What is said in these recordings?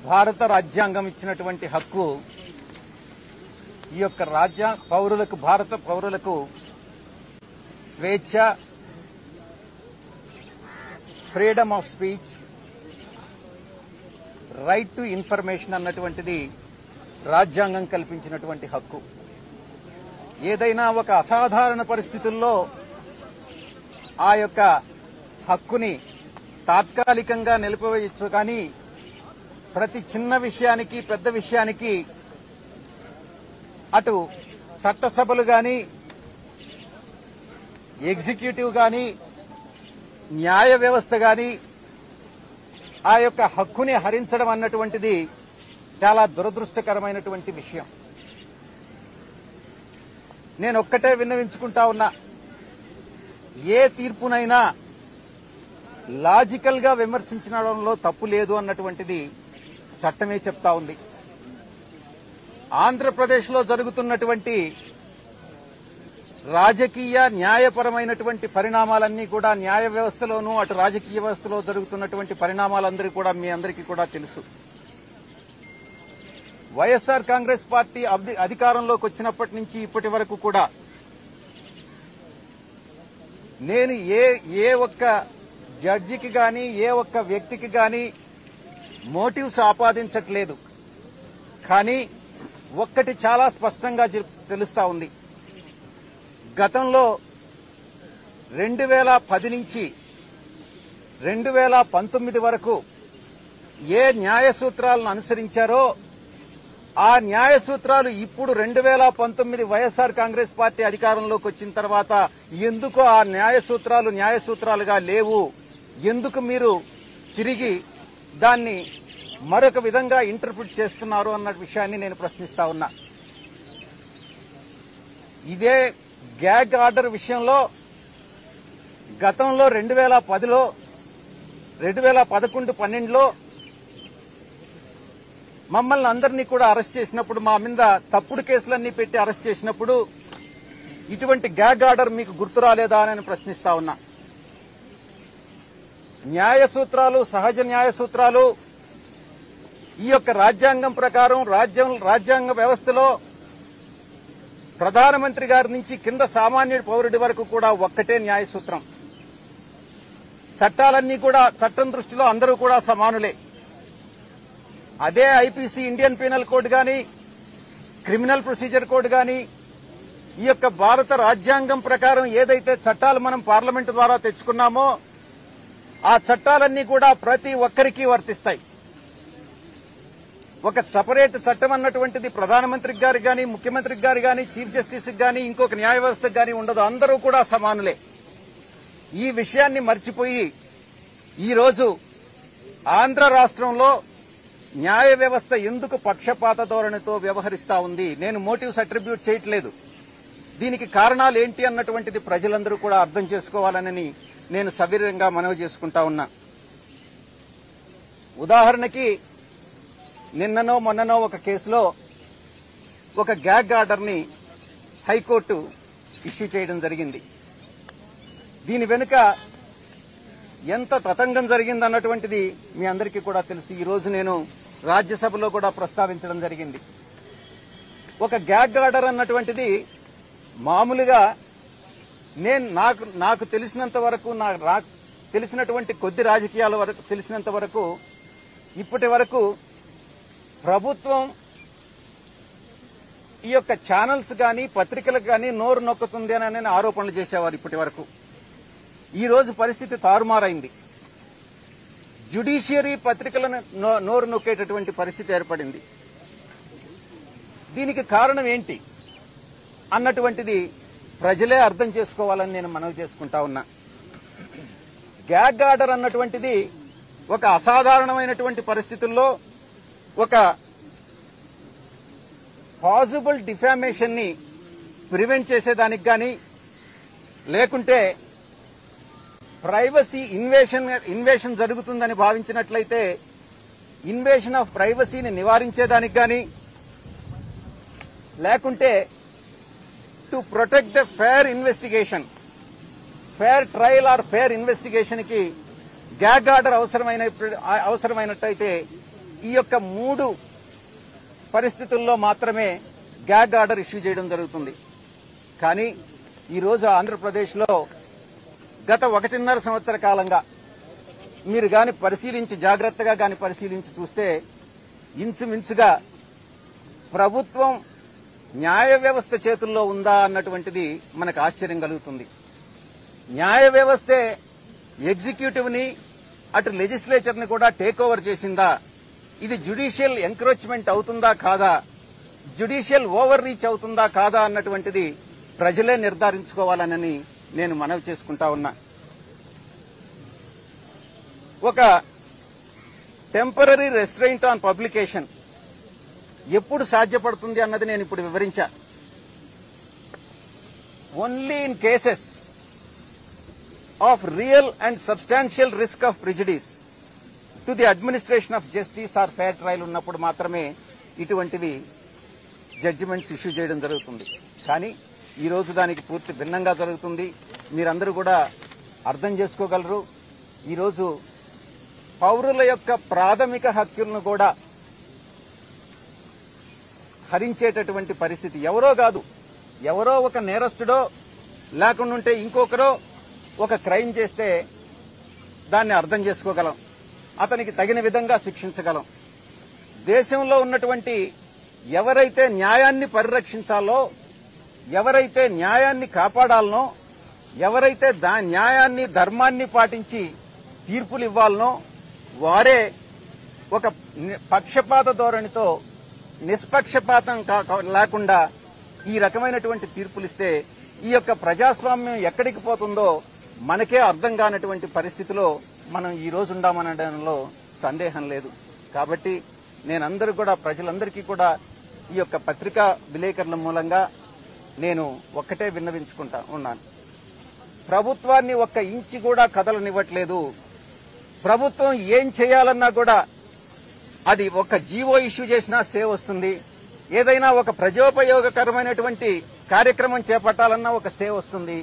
భారత రాజ్యాంగం ఇచ్చినటువంటి హక్కు ఈ యొక్క రాజ్య పౌరులకు భారత పౌరులకు స్వేచ్ఛ freedom of speech right to information అన్నటువంటిది రాజ్యాంగం కల్పించినటువంటి హక్కు ఏదైనా ఒక అసాధారణ పరిస్థితుల్లో ఆ యొక్క హక్కుని తాత్కాలికంగా నిలిపివేయచ్చు కానీ ప్రతి చిన్న విషయానికి పెద్ద విషయానికి అటు చట్టసభలు గాని ఎగ్జిక్యూటివ్ గాని న్యాయ వ్యవస్థ గాని ఆ యొక్క హక్కుని హరించడం అన్నటువంటిది చాలా దురదృష్టకరమైనటువంటి విషయం నేను ఒక్కటే విన్నవించుకుంటా ఉన్నా ఏ తీర్పునైనా లాజికల్ గా విమర్శించడంలో తప్పు లేదు అన్నటువంటిది చట్టమే చెప్తా ఉంది ఆంధ్రప్రదేశ్ లో జరుగుతున్నటువంటి రాజకీయ న్యాయపరమైనటువంటి పరిణామాలన్నీ కూడా న్యాయ వ్యవస్థలోనూ అటు రాజకీయ వ్యవస్థలో జరుగుతున్నటువంటి పరిణామాలందరూ కూడా మీ అందరికీ కూడా తెలుసు వైఎస్ఆర్ కాంగ్రెస్ పార్టీ అధి- అధికారంలోకి వచ్చినప్పటి నుంచి ఇప్పటి వరకు కూడా నేను ఏ ఏ ఒక్క జడ్జికి గాని ఏ ఒక్క వ్యక్తికి గాని మోటివ్స్ ఆపాదించట్లేదు కానీ ఒక్కటి చాలా స్పష్టంగా జరు- తెలుస్తా ఉంది గతంలో రెండు వేల పది నుంచి రెండు వేల పంతొమ్మిది వరకు ఏ న్యాయ సూత్రాలను అనుసరించారో ఆ న్యాయ సూత్రాలు ఇప్పుడు రెండు వేల పంతొమ్మిది వైఎస్ఆర్ కాంగ్రెస్ పార్టీ అధికారంలోకి వచ్చిన తర్వాత ఎందుకు ఆ న్యాయ సూత్రాలు న్యాయ సూత్రాలుగా లేవు ఎందుకు మీరు తిరిగి దాన్ని మరొక విధంగా ఇంటర్ప్రిట్ చేస్తున్నారు అన్న విషయాన్ని నేను ప్రశ్నిస్తా ఉన్నా ఇదే గ్యాగ్ ఆర్డర్ విషయంలో గతంలో రెండు వేల పదిలో రెండు వేల పదకొండు పన్నెండులో మమ్మల్ని అందరినీ కూడా అరెస్ట్ చేసినప్పుడు మా మీద తప్పుడు కేసులన్నీ పెట్టి అరెస్ట్ చేసినప్పుడు ఇటువంటి గ్యాగ్ ఆర్డర్ మీకు గుర్తు రాలేదా అని నేను ప్రశ్నిస్తా ఉన్నా న్యాయ సూత్రాలు సహజ న్యాయ సూత్రాలు ఈ యొక్క రాజ్యాంగం ప్రకారం రాజ్యం రాజ్యాంగ వ్యవస్థలో ప్రధానమంత్రి గారి నుంచి కింద సామాన్య పౌరుడి వరకు కూడా ఒక్కటే న్యాయ సూత్రం చట్టాలన్నీ కూడా చట్టం దృష్టిలో అందరూ కూడా సమానులే అదే ఐపీసీ ఇండియన్ పీనల్ కోడ్ గాని క్రిమినల్ ప్రొసీజర్ కోడ్ గాని ఈ యొక్క భారత రాజ్యాంగం ప్రకారం ఏదైతే చట్టాలు మనం పార్లమెంటు ద్వారా తెచ్చుకున్నామో ఆ చట్టాలన్నీ కూడా ప్రతి ఒక్కరికి వర్తిస్తాయి ఒక సపరేట్ చట్టం అన్నటువంటిది ప్రధానమంత్రికి గారి గాని ముఖ్యమంత్రికి గారి గాని చీఫ్ జస్టిస్ గాని ఇంకొక న్యాయ వ్యవస్థకు గాని ఉండదు అందరూ కూడా సమానులే ఈ విషయాన్ని మర్చిపోయి ఈరోజు ఆంధ్ర రాష్ట్రంలో న్యాయ వ్యవస్థ ఎందుకు పక్షపాత ధోరణితో వ్యవహరిస్తా ఉంది నేను మోటివ్స్ అట్రిబ్యూట్ చేయట్లేదు దీనికి కారణాలు ఏంటి అన్నటువంటిది ప్రజలందరూ కూడా అర్థం చేసుకోవాలని నేను సవిరంగా మనవి చేసుకుంటా ఉన్నా ఉదాహరణకి నిన్ననో మొన్ననో ఒక కేసులో ఒక గ్యాగ్ ఆర్డర్ ని హైకోర్టు ఇష్యూ చేయడం జరిగింది దీని వెనుక ఎంత తతంగం జరిగిందన్నటువంటిది మీ అందరికీ కూడా తెలుసు ఈ రోజు నేను రాజ్యసభలో కూడా ప్రస్తావించడం జరిగింది ఒక గ్యాగ్ ఆర్డర్ అన్నటువంటిది మామూలుగా నేను నాకు నాకు తెలిసినంత వరకు నాకు రా- తెలిసినటువంటి కొద్ది రాజకీయాల వరకు తెలిసినంత వరకు ఇప్పటి వరకు ప్రభుత్వం ఈ యొక్క ఛానల్స్ గాని పత్రికలకు గాని నోరు నొక్కుతుంది అని ఆరోపణలు చేసేవారు ఇప్పటి వరకు ఈ రోజు పరిస్థితి తారుమారైంది జ్యుడిషియరీ పత్రికలను నో- నోరు నొక్కేటటువంటి పరిస్థితి ఏర్పడింది దీనికి కారణం ఏంటి అన్నటువంటిది ప్రజలే అర్థం చేసుకోవాలని నేను మనవి చేసుకుంటా ఉన్నా గ్యాగ్ ఆర్డర్ అన్నటువంటిది ఒక అసాధారణమైనటువంటి పరిస్థితుల్లో ఒక పాసిబుల్ డిఫామేషన్ ని ప్రివెంట్ చేసేదానికి గాని లేకుంటే ప్రైవసీ ఇన్వేషన్ ఇన్వేషన్ జరుగుతుందని భావించినట్లయితే ఇన్వేషన్ ఆఫ్ ప్రైవసీని నివారించేదానికి గాని లేకుంటే to protect the fair investigation fair trial or fair investigation కి గ్యాగ్ ఆర్డర్ అవసరమైన అవసరమైనట్టయితే ఈ యొక్క మూడు పరిస్థితుల్లో మాత్రమే గ్యాగ్ ఆర్డర్ ఇష్యూ చేయడం జరుగుతుంది కానీ ఈరోజు ఆంధ్రప్రదేశ్లో గత ఒకటిన్నర సంవత్సర కాలంగా మీరు గాని పరిశీలించి జాగ్రత్తగా గాని పరిశీలించి చూస్తే ఇంచుమించుగా ప్రభుత్వం న్యాయ వ్యవస్థ చేతుల్లో ఉందా అన్నటువంటిది మనకు ఆశ్చర్యం కలుగుతుంది న్యాయ వ్యవస్థే ఎగ్జిక్యూటివ్ ని అటు లెజిస్లేచర్ ని కూడా టేక్ ఓవర్ చేసిందా ఇది జ్యుడిషియల్ ఎంక్రోచ్మెంట్ అవుతుందా కాదా జ్యుడిషియల్ ఓవర్ రీచ్ అవుతుందా కాదా అన్నటువంటిది ప్రజలే నిర్ధారించుకోవాలనని నేను మనవి చేసుకుంటా ఉన్నా ఒక టెంపరీ రెస్ట్రైంట్ ఆన్ పబ్లికేషన్ ఎప్పుడు సాధ్యపడుతుంది అన్నది నేను ఇప్పుడు వివరించా only in cases of real and substantial risk of prejudice to the administration of justice or fair trial ఉన్నప్పుడు మాత్రమే ఇటువంటివి జడ్జిమెంట్స్ ఇష్యూ చేయడం జరుగుతుంది కానీ ఈ రోజు దానికి పూర్తి భిన్నంగా జరుగుతుంది మీరందరూ కూడా అర్థం చేసుకోగలరు ఈరోజు పౌరుల యొక్క ప్రాథమిక హక్కులను కూడా హరించేటటువంటి పరిస్థితి ఎవరో కాదు ఎవరో ఒక నేరస్తుడో లేకుంటే ఇంకొకరో ఒక క్రైమ్ చేస్తే దాన్ని అర్థం చేసుకోగలం అతనికి తగిన విధంగా శిక్షించగలం దేశంలో ఉన్నటువంటి ఎవరైతే న్యాయాన్ని పరిరక్షించాలో ఎవరైతే న్యాయాన్ని కాపాడాలనో ఎవరైతే దా న్యాయాన్ని ధర్మాన్ని పాటించి తీర్పులు ఇవ్వాలనో వారే ఒక ని- పక్షపాత ధోరణితో నిష్పక్షపాతం కా- కా- లేకుండా ఈ రకమైనటువంటి తీర్పులు ఇస్తే ఈ యొక్క ప్రజాస్వామ్యం ఎక్కడికి పోతుందో మనకే అర్థం కానటువంటి పరిస్థితిలో మనం ఈ రోజు ఉండామనడంలో సందేహం లేదు కాబట్టి నేనందరూ కూడా ప్రజలందరికీ కూడా ఈ యొక్క పత్రికా విలేకరుల మూలంగా నేను ఒక్కటే విన్నవించుకుంటా ఉన్నాను ప్రభుత్వాన్ని ఒక్క ఇంచి కూడా కదలనివ్వట్లేదు ప్రభుత్వం ఏం చేయాలన్నా కూడా అది ఒక జీవో ఇష్యూ చేసినా స్టే వస్తుంది ఏదైనా ఒక ప్రజోపయోగకరమైనటువంటి కార్యక్రమం చేపట్టాలన్నా ఒక స్టే వస్తుంది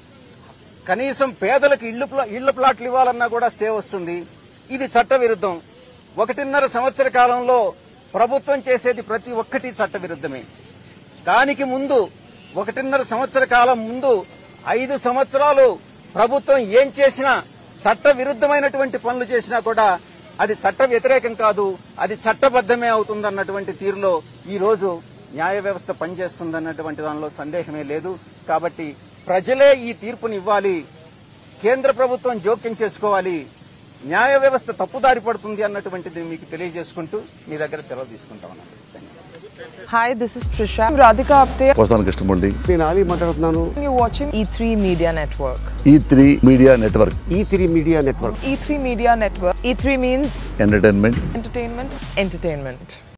కనీసం పేదలకు ఇళ్లు ప్లా- ఇళ్ల ప్లాట్లు ఇవ్వాలన్నా కూడా స్టే వస్తుంది ఇది చట్ట విరుద్ధం ఒకటిన్నర సంవత్సర కాలంలో ప్రభుత్వం చేసేది ప్రతి ఒక్కటి చట్ట విరుద్ధమే దానికి ముందు ఒకటిన్నర సంవత్సర కాలం ముందు ఐదు సంవత్సరాలు ప్రభుత్వం ఏం చేసినా చట్ట విరుద్ధమైనటువంటి పనులు చేసినా కూడా అది చట్ట వ్యతిరేకం కాదు అది చట్టబద్దమే అవుతుందన్నటువంటి తీరులో ఈ రోజు న్యాయ వ్యవస్థ పనిచేస్తుందన్నటువంటి దానిలో సందేహమే లేదు కాబట్టి ప్రజలే ఈ తీర్పుని ఇవ్వాలి కేంద్ర ప్రభుత్వం జోక్యం చేసుకోవాలి న్యాయ వ్యవస్థ తప్పుదారి పడుతుంది అన్నటువంటిది మీకు తెలియజేసుకుంటూ మీ దగ్గర సెలవు తీసుకుంటా ఉన్నాను ధన్యవాదాలు Hi, this is Trisha. I'm Radhika Apte. వస్తాను కృష్ణమూర్తి నేను ఆలీ మాట్లాడుతున్నాను You're watching E3 Media Network. E three media network E three media network E3 Media Network. E3 means entertainment entertainment, entertainment.